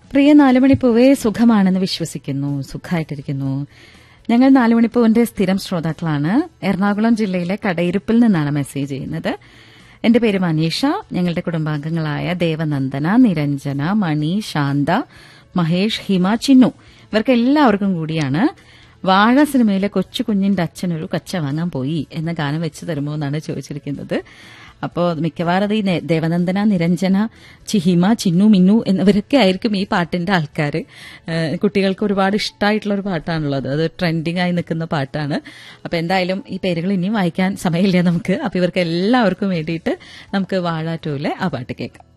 പ്രിയ നാലുമണിപ്പൂവേ സുഖമാണെന്ന് വിശ്വസിക്കുന്നു സുഖമായിട്ടിരിക്കുന്നു ഞങ്ങൾ നാലുമണിപ്പൂവിന്റെ സ്ഥിരം ശ്രോതാക്കളാണ് എറണാകുളം ജില്ലയിലെ കടയിരുപ്പിൽ നിന്നാണ് മെസ്സേജ് ചെയ്യുന്നത് എന്റെ പേര് മനീഷ ഞങ്ങളുടെ കുടുംബാംഗങ്ങളായ ദേവനന്ദന നിരഞ്ജന മണി ശാന്ത മഹേഷ് ഹിമ ചിന്നു ഇവർക്ക് എല്ലാവർക്കും കൂടിയാണ് വാഴ സിനിമയിലെ കൊച്ചു കുഞ്ഞിന്റെ അച്ഛൻ ഒരു കച്ച വാങ്ങാൻ പോയി എന്ന ഗാനം വെച്ച് തരുമോ എന്നാണ് ചോദിച്ചിരിക്കുന്നത് അപ്പോൾ മിക്കവാറും അത് ഈ നെ- ദേവനന്ദന നിരഞ്ജന ചിഹിമ ചിന്നു മിന്നു എന്നിവരൊക്കെ ആയിരിക്കും ഈ പാട്ടിന്റെ ആൾക്കാർ കുട്ടികൾക്ക് ഒരുപാട് ഇഷ്ടമായിട്ടുള്ള ഒരു പാട്ടാണുള്ളത് അത് ട്രെൻഡിങ് ആയി നിൽക്കുന്ന പാട്ടാണ് അപ്പൊ എന്തായാലും ഈ പേരുകൾ ഇനിയും വായിക്കാൻ സമയമില്ല നമുക്ക് അപ്പൊ ഇവർക്ക് എല്ലാവർക്കും വേണ്ടിയിട്ട് നമുക്ക് വാഴാറ്റൂലെ ആ പാട്ട് കേൾക്കാം